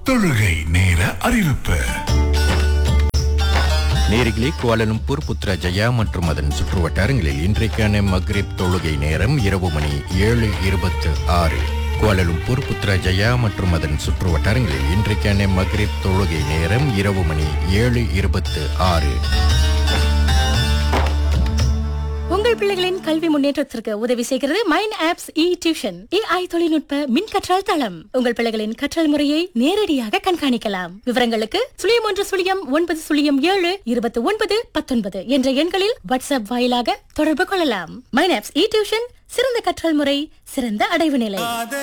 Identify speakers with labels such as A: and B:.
A: தொழுகை நேர அறிவிப்பு
B: நேரிகளே குவாலலும்பூர் புத்ரா ஜயா மற்றும் அதன் சுற்றுவட்டாரங்களில் இன்றைக்கான மக்ரிப் தொழுகை நேரம் இரவு மணி ஏழு இருபத்து ஆறு குவாலலும்பூர் புத்ரா ஜயா மற்றும் அதன் சுற்றுவட்டாரங்களில் இன்றைக்கான மக்ரிப் தொழுகை நேரம் இரவு மணி ஏழு இருபத்து ஆறு
C: உங்கள் பிள்ளைகளின் கல்வி முன்னேற்றத்திற்கு உதவி செய்கிறது mind apps e tuition AI தொழில்நுட்ப மின் கற்றல் தளம் உங்கள் பிள்ளைகளின் கற்றல் முறையை நேரடியாக கண்காணிக்கலாம் விவரங்களுக்கு சுழியம் ஒன்று சுழியம் ஒன்பது சுழியம் ஏழு இருபத்தி ஒன்பது பத்தொன்பது என்ற எண்களில் வாட்ஸ்அப் வாயிலாக தொடர்பு கொள்ளலாம் மைண்ட் ஆப்ஸ் இ டியூஷன் சிறந்த கற்றல் முறை சிறந்த அடைவு நிலை